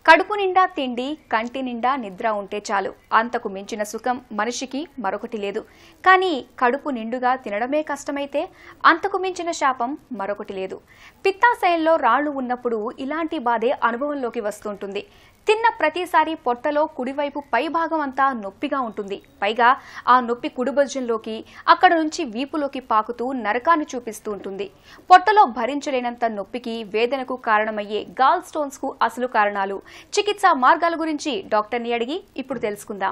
కడుపు నిండా తిండి కంటి నిండా నిద్ర ఉంటే చాలు అంతకు మించిన సుఖం మనిషికి మరొకటి లేదు కానీ కడుపు నిండుగా తినడమే కష్టమైతే అంతకు మించిన శాపం మరొకటి లేదు పిత్తాశయంలో రాళ్లు ఉన్నప్పుడు ఇలాంటి బాధే అనుభవంలోకి వస్తుంటుంది తిన్న ప్రతిసారి పొట్టలో కుడివైపు పై భాగం అంతా నొప్పిగా ఉంటుంది పైగా ఆ నొప్పి కుడిభుజంలోకి అక్కడ నుంచి వీపులోకి పాకుతూ నరకాన్ని చూపిస్తూ ఉంటుంది పొట్టలో భరించలేనంత నొప్పికి వేదనకు కారణమయ్యే గాల్ స్టోన్స్ కు అసలు కారణాలు చికిత్సా మార్గాల గురించి డాక్టర్ని అడిగి ఇప్పుడు తెలుసుకుందాం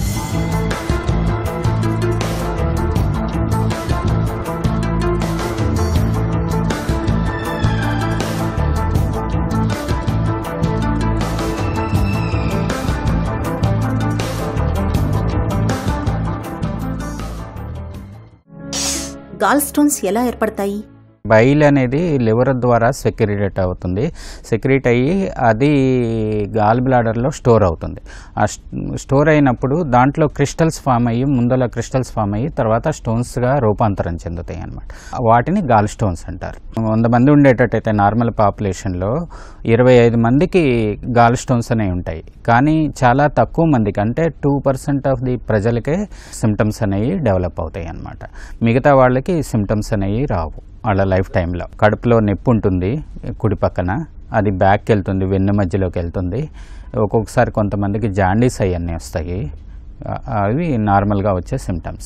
గాల్ స్టోన్స్ ఎలా ఏర్పడతాయి బైల్ అనేది లివర్ ద్వారా సెక్రియేట్ అవుతుంది సెక్రియేట్ అయ్యి అది గాల్ బ్లాడర్లో స్టోర్ అవుతుంది ఆ స్టోర్ అయినప్పుడు దాంట్లో క్రిస్టల్స్ ఫామ్ అయ్యి ముందల క్రిస్టల్స్ ఫామ్ అయ్యి తర్వాత స్టోన్స్గా రూపాంతరం చెందుతాయి అన్నమాట వాటిని గాల్ స్టోన్స్ అంటారు వంద మంది ఉండేటట్టయితే నార్మల్ పాపులేషన్లో ఇరవై ఐదు మందికి గాల్ స్టోన్స్ అనేవి ఉంటాయి కానీ చాలా తక్కువ మందికి అంటే టూ పర్సెంట్ ఆఫ్ ది ప్రజలకే సిమ్టమ్స్ అనేవి డెవలప్ అవుతాయి అన్నమాట మిగతా వాళ్ళకి సిమ్టమ్స్ అనేవి రావు వాళ్ళ లైఫ్ టైంలో కడుపులో నొప్పి ఉంటుంది కుడి పక్కన అది బ్యాక్కి వెళ్తుంది వెన్ను మధ్యలోకి వెళ్తుంది ఒక్కొక్కసారి కొంతమందికి జాండీస్ అవన్నీ వస్తాయి ఆ- అవి నార్మల్గా వచ్చే సిమ్టమ్స్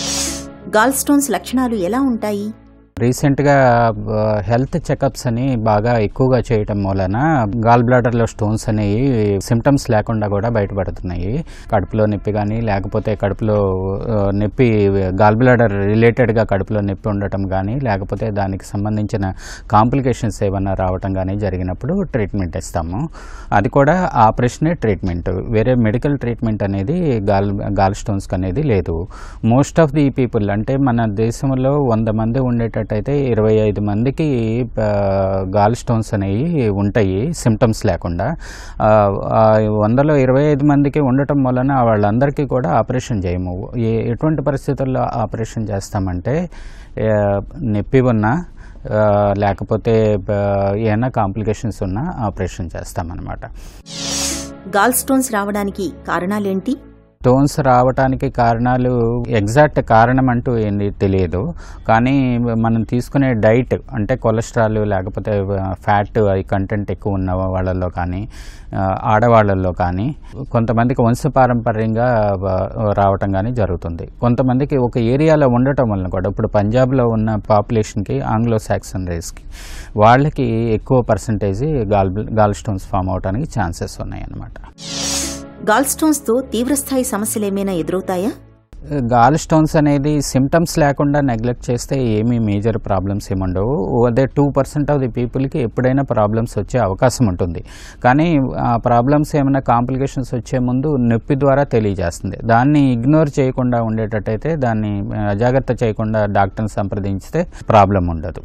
గాల్ స్టోన్స్ లక్షణాలు ఎలా ఉంటాయి రీసెంట్గా హెల్త్ చెకప్స్ అని బాగా ఎక్కువగా చేయటం వలన గాల్ బ్లాడర్లో స్టోన్స్ అనేవి సిమ్టమ్స్ లేకుండా కూడా బయటపడుతున్నాయి కడుపులో నొప్పి కానీ లేకపోతే కడుపులో ఆ, నొప్పి గాల్ బ్లాడర్ రిలేటెడ్గా కడుపులో నొప్పి ఉండటం కానీ లేకపోతే దానికి సంబంధించిన కాంప్లికేషన్స్ ఏమన్నా రావటం కానీ జరిగినప్పుడు ట్రీట్మెంట్ ఇస్తాము అది కూడా ఆపరేషనే ట్రీట్మెంట్ వేరే మెడికల్ ట్రీట్మెంట్ అనేది గాల్ గాల్ స్టోన్స్కి అనేది లేదు మోస్ట్ ఆఫ్ ది పీపుల్ అంటే మన దేశంలో వంద మంది ఉండేటట్టయితే ఇరవై ఐదు మందికి ఆ, గాల్ స్టోన్స్ అనేవి ఉంటాయి సిమ్టమ్స్ లేకుండా ఆ, ఆ వందలో ఇరవై ఐదు మందికి ఉండటం వలన వాళ్ళందరికీ కూడా ఆపరేషన్ చేయము ఏ- ఎటువంటి పరిస్థితుల్లో ఆపరేషన్ చేస్తామంటే ఆ, నొప్పి ఉన్నా ఆ, లేకపోతే ఆ, ఏమైనా కాంప్లికేషన్స్ ఉన్నా ఆపరేషన్ చేస్తామన్నమాట గాల్ స్టోన్స్ రావడానికి కారణాలేంటి స్టోన్స్ రావటానికి కారణాలు ఎగ్జాక్ట్ కారణం అంటూ ఏంది తెలియదు కానీ మనం తీసుకునే డైట్ అంటే కొలెస్ట్రాల్ లేకపోతే ఫ్యాట్ అవి కంటెంట్ ఎక్కువ ఉన్న వాళ్ళల్లో కానీ ఆ, ఆడవాళ్ళల్లో కానీ కొంతమందికి వంశపారంపర్యంగా ఆ, రావటం కానీ జరుగుతుంది కొంతమందికి ఒక ఏరియాలో ఉండటం వలన కూడా ఇప్పుడు పంజాబ్లో ఉన్న పాపులేషన్కి ఆంగ్లో సాక్సన్ రేస్కి వాళ్ళకి ఎక్కువ percentage gall gall stones form అవడానికి ఛాన్సెస్ ఉన్నాయి అన్నమాట గాల్ స్టోన్స్ తో తీవ్రస్థాయి సమస్యలు ఏమైనా ఎదురవుతాయా గాల్ స్టోన్స్ అనేది సిమ్టమ్స్ లేకుండా నెగ్లెక్ట్ చేస్తే ఏమీ మేజర్ ప్రాబ్లమ్స్ ఏముండవు అదే టూ పర్సెంట్ ఆఫ్ ది పీపుల్కి ఎప్పుడైనా ప్రాబ్లమ్స్ వచ్చే అవకాశం ఉంటుంది కానీ ఆ ప్రాబ్లమ్స్ ఏమైనా కాంప్లికేషన్స్ వచ్చే ముందు నొప్పి ద్వారా తెలియజేస్తుంది దాన్ని ఇగ్నోర్ చేయకుండా ఉండేటట్టయితే దాన్ని అజాగ్రత్త చేయకుండా డాక్టర్ని సంప్రదించితే ప్రాబ్లం ఉండదు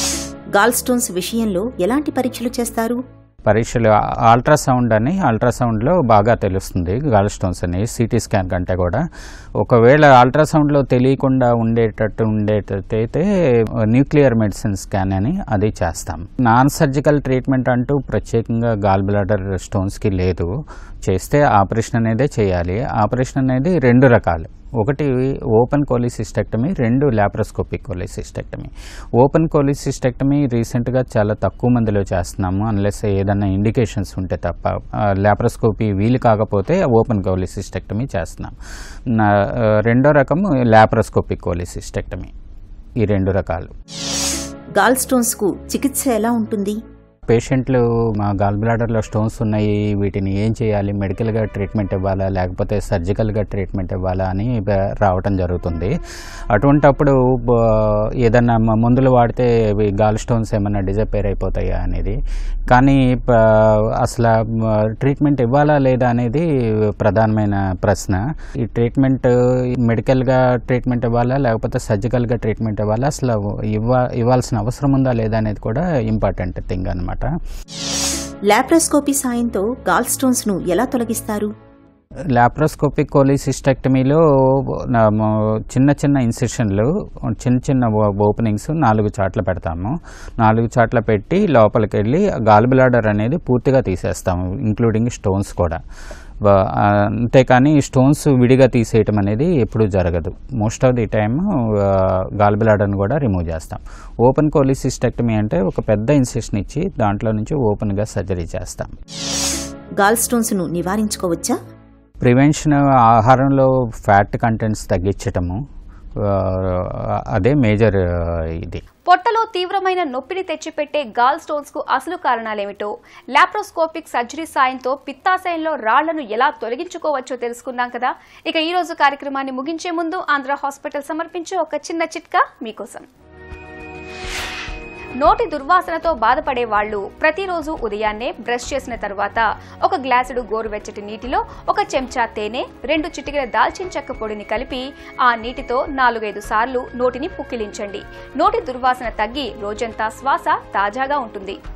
గాల్ స్టోన్స్ విషయంలో ఎలాంటి పరీక్షలు చేస్తారు పరీక్షలు అల్ట్రాసౌండ్ అని అల్ట్రాసౌండ్లో బాగా తెలుస్తుంది గాల్ స్టోన్స్ అని సిటీ స్కాన్ కంటే కూడా ఒకవేళ అల్ట్రాసౌండ్లో తెలియకుండా ఉండేటట్టు ఉండేటట్టయితే న్యూక్లియర్ మెడిసిన్ స్కాన్ అని అది చేస్తాం నాన్ సర్జికల్ ట్రీట్మెంట్ అంటూ ప్రత్యేకంగా గాల్ బ్లాడర్ స్టోన్స్కి లేదు చేస్తే ఆపరేషన్ అనేదే చేయాలి ఆపరేషన్ అనేది రెండు రకాలు ఒకటి ఓపెన్ కోలిసిస్టెక్టమీ రెండు లాప్రోస్కోపిక్ కోలిసిస్టెక్టమీ ఓపెన్ కోలిసిస్టెక్టమీ రీసెంట్గా చాలా తక్కువ మందిలో చేస్తున్నాము అన్లెస్ ఏదైనా ఇండికేషన్స్ ఉంటే తప్ప లాప్రోస్కోపీ వీలు కాకపోతే ఓపెన్ కోలిసిస్టెక్టమీ చేస్తున్నాం నా- ఆ, రెండో రకము లాప్రోస్కోపిక్ కోలిసిస్టెక్టమీ ఈ రెండు రకాలు గాల్ స్టోన్స్ కు చికిత్స ఎలా ఉంటుంది పేషెంట్లు మా గాల్ బ్లాడర్లో స్టోన్స్ ఉన్నాయి వీటిని ఏం చేయాలి మెడికల్గా ట్రీట్మెంట్ ఇవ్వాలా లేకపోతే సర్జికల్గా ట్రీట్మెంట్ ఇవ్వాలా అని బ- రావటం జరుగుతుంది అటువంటప్పుడు బ- ఏదన్నా మ- మందులు వాడితే ఇవి గాల్ స్టోన్స్ ఏమైనా డిజపేర్ అయిపోతాయా అనేది కానీ ప- అసలు ట్రీట్మెంట్ ఇవ్వాలా లేదా అనేది ప్రధానమైన ప్రశ్న ఈ ట్రీట్మెంట్ మెడికల్గా ట్రీట్మెంట్ ఇవ్వాలా లేకపోతే సర్జికల్గా ట్రీట్మెంట్ ఇవ్వాలా అసలు ఇవ్వ ఇవ్వాల్సిన అవసరం ఉందా లేదా అనేది కూడా ఇంపార్టెంట్ థింగ్ అనమాట లాప్రోస్కోపీ సాయంతో గాల్ స్టోన్స్ ను ఎలా తొలగిస్తారు లాప్రోస్కోపిక్ కోలిసిస్టెక్టమీలో నా- mo- చిన్న చిన్న ఇన్సిషన్లు చిన్న చిన్న ఓపెనింగ్స్ నాలుగు చాట్ల పెడతాము నాలుగు చాట్ల పెట్టి లోపలికి వెళ్ళి గాల్ బ్లాడర్ అనేది పూర్తిగా తీసేస్తాము ఇంక్లూడింగ్ స్టోన్స్ కూడా వా- ఆ, అంతేకాని స్టోన్స్ విడిగా తీసేయటం అనేది ఎప్పుడూ జరగదు most of the time gall బ్లాడర్ని కూడా రిమూవ్ చేస్తాం ఓపెన్ కోలిసిస్టెక్టమీ అంటే ఒక పెద్ద ఇన్సిషన్ ఇచ్చి దాంట్లో నుంచి ఓపెన్గా సర్జరీ చేస్తాం గాల్ స్టోన్స్ ను నివారించుకోవచ్చా ప్రివెన్షన్ ఆహారంలో ఫ్యాట్ కంటెంట్స్ తగ్గించటము ఆ, అదే మేజర్ ఇది పొట్టలో తీవ్రమైన నొప్పిని తెచ్చిపెట్టే గాల్ స్టోన్స్ కు అసలు కారణాలేమిటో లాప్రోస్కోపిక్ సర్జరీ సాయంతో పిత్తాశయంలో రాళ్లను ఎలా తొలగించుకోవచ్చో తెలుసుకుందాం కదా ఇక ఈ రోజు కార్యక్రమాన్ని ముగించే ముందు ఆంధ్ర హాస్పిటల్ సమర్పించే ఒక చిన్న చిట్కా మీకోసం నోటి దుర్వాసనతో బాధపడే వాళ్ళు ప్రతిరోజు ఉదయాన్నే బ్రష్ చేసిన తర్వాత ఒక గ్లాసుడు గోరువెచ్చటి నీటిలో ఒక చెంచా తేనె రెండు చిటికెల దాల్చిన చెక్క పొడిని కలిపి ఆ నీటితో నాలుగైదు సార్లు నోటిని పుక్కిలించండి నోటి దుర్వాసన తగ్గి రోజంతా శ్వాస తాజాగా ఉంటుంది